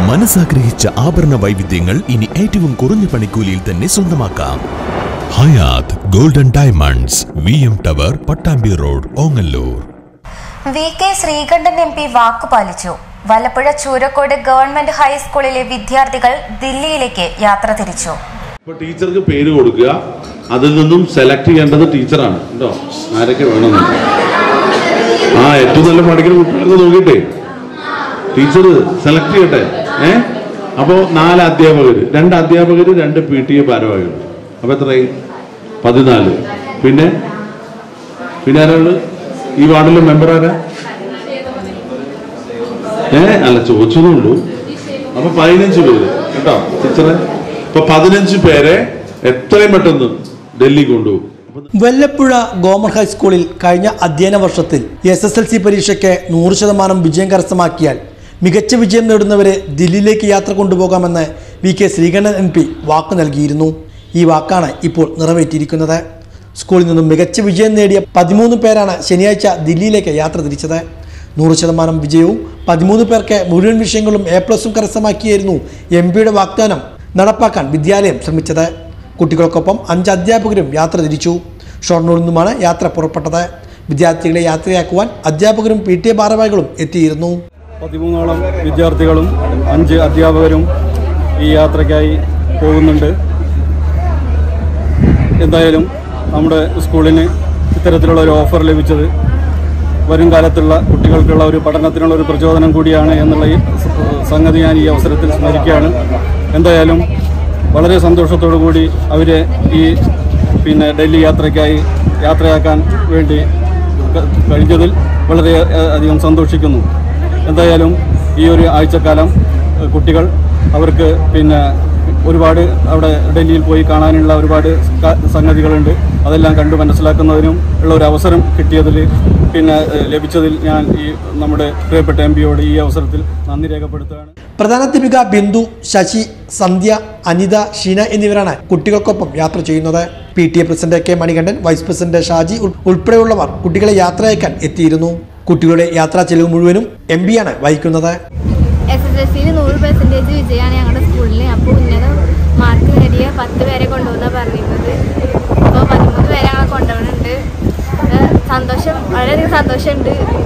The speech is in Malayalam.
മനസ്സാഗ്രഹിച്ച ആഭരണ വൈവിധ്യങ്ങൾ ഇനി ഏറ്റവും കുറഞ്ഞ പണിക്കൂലിയിൽ തന്നെ സ്വന്തമാക്കാം Hayat golden diamonds V M tower Pattambi road Ongallur V K Sreekandan M P വാക്കുപാലിച്ചു വല്ലപ്പുഴ ചൂരക്കോട് ഗവൺമെന്റ് ഹൈസ്കൂളിലെ വിദ്യാർത്ഥികൾ ദില്ലിയിലേക്ക് യാത്ര തിരിച്ചു ഇപ്പൊ ടീച്ചർക്ക് പേര് കൊടുക്കുക അതിൽ നിന്നും സെലക്ട് ചെയ്യേണ്ടത് ടീച്ചറാണ് കേട്ടോ ആരൊക്കെ വേണമെന്ന് ആ ഏറ്റവും നല്ല പഠിക്കുന്ന കുട്ടികൾക്ക് നോക്കിയിട്ടേ ടീച്ചർ സെലക്ട് ചെയ്യട്ടെ ഏ അപ്പോ നാല് അധ്യാപകര് രണ്ട് അധ്യാപകര് രണ്ട് പി ടി എ ഭാരവാഹികൾ അപ്പൊ എത്രയായി പതിനാല് പിന്നെ പിന്നെ ആരാള് ഈ വാർഡിലെ മെമ്പർ ആരാ ഏ അല്ല ചോദിച്ചതുള്ളൂ അപ്പൊ പതിനഞ്ച് പേര് കേട്ടോ ടീച്ചറെ ഇപ്പൊ പതിനഞ്ച് പേരെ എത്രയും പെട്ടെന്ന് ഡൽഹി കൊണ്ടുപോകും വല്ലപ്പുഴ ഗോമർ ഹൈസ്കൂളിൽ കഴിഞ്ഞ അധ്യയന വർഷത്തിൽ എസ് എസ് എൽ സി പരീക്ഷയ്ക്ക് നൂറ് ശതമാനം വിജയം കരസ്ഥമാക്കിയാൽ മികച്ച വിജയം നേടുന്നവരെ ദില്ലിയിലേക്ക് യാത്ര കൊണ്ടുപോകാമെന്ന് V K Sreekandan M P വാക്ക് നൽകിയിരുന്നു ഈ വാക്കാണ് ഇപ്പോൾ നിറവേറ്റിയിരിക്കുന്നത് സ്കൂളിൽ നിന്നും മികച്ച വിജയം നേടിയ പതിമൂന്ന് പേരാണ് ശനിയാഴ്ച ദില്ലിയിലേക്ക് യാത്ര തിരിച്ചത് നൂറ് ശതമാനം വിജയവും പതിമൂന്ന് പേർക്ക് മുഴുവൻ വിഷയങ്ങളും എ പ്ലസും കരസ്ഥമാക്കിയായിരുന്നു എം പിയുടെ വാഗ്ദാനം നടപ്പാക്കാൻ വിദ്യാലയം ശ്രമിച്ചത് കുട്ടികൾക്കൊപ്പം അഞ്ച് അധ്യാപകരും യാത്ര തിരിച്ചു ഷൊർണൂരിൽ നിന്നുമാണ് യാത്ര പുറപ്പെട്ടത് വിദ്യാർത്ഥികളെ യാത്രയാക്കുവാൻ അധ്യാപകരും പി ടി എ ഭാരവാഹികളും എത്തിയിരുന്നു പതിമൂന്നോളം വിദ്യാർത്ഥികളും അഞ്ച് അധ്യാപകരും ഈ യാത്രയ്ക്കായി പോകുന്നുണ്ട് എന്തായാലും നമ്മുടെ സ്കൂളിന് ഇത്തരത്തിലുള്ള ഒരു ഓഫർ ലഭിച്ചത് വരും കാലത്തുള്ള കുട്ടികൾക്കുള്ള ഒരു പഠനത്തിനുള്ള ഒരു പ്രചോദനം കൂടിയാണ് എന്നുള്ള ഈ സ- സംഗതി ഞാൻ ഈ അവസരത്തിൽ സ്മരിക്കുകയാണ് എന്തായാലും വളരെ സന്തോഷത്തോടു കൂടി അവരെ ഈ പിന്നെ ഡൽഹി യാത്രയ്ക്കായി യാത്രയാക്കാൻ വേണ്ടി ക- കഴിഞ്ഞതിൽ വളരെ ഏഹ്, അധികം സന്തോഷിക്കുന്നു എന്തായാലും ഈ ഒരു ആഴ്ചക്കാലം ഏഹ്, കുട്ടികൾ അവർക്ക് പിന്നെ ഒരുപാട് അവിടെ ഡൽഹിയിൽ പോയി കാണാനുള്ള ഒരുപാട് ക- സംഗതികളുണ്ട് അതെല്ലാം കണ്ടു മനസ്സിലാക്കുന്നതിനും ഉള്ള ഒരു അവസരം കിട്ടിയതിൽ പിന്നെ ഏഹ്, ലഭിച്ചതിൽ ഞാൻ ഈ നമ്മുടെ പ്രിയപ്പെട്ട എം പിയോട് ഈ അവസരത്തിൽ നന്ദി രേഖപ്പെടുത്തുകയാണ് പ്രധാനാധ്യാപിക ബിന്ദു ശശി സന്ധ്യ അനിത ഷീന എന്നിവരാണ് കുട്ടികൾക്കൊപ്പം യാത്ര ചെയ്യുന്നത് P T A president K Manikandan vice president Shaji ഉൾ- ഉൾപ്പെടെയുള്ളവർ കുട്ടികളെ യാത്രയക്കാൻ എത്തിയിരുന്നു കുട്ടികളുടെ യാത്രാ ചെലവ് മുഴുവനും എം ആണ് വഹിക്കുന്നത് എസ് എസ് എൽ സിയിൽ നൂറ് പെർസെൻറ്റേജ് വിജയമാണ് ഞങ്ങളുടെ സ്കൂളിൽ അപ്പോൾ ഉന്നത മാർക്ക് നേടിയ പത്ത് പേരെ കൊണ്ടുപോകുന്ന പറഞ്ഞിരുന്നത് അപ്പോൾ പതിമൂന്ന് പേരെ ഞങ്ങളെ കൊണ്ടുപോകുന്നുണ്ട് ഏഹ് സന്തോഷം വളരെയധികം സന്തോഷമുണ്ട്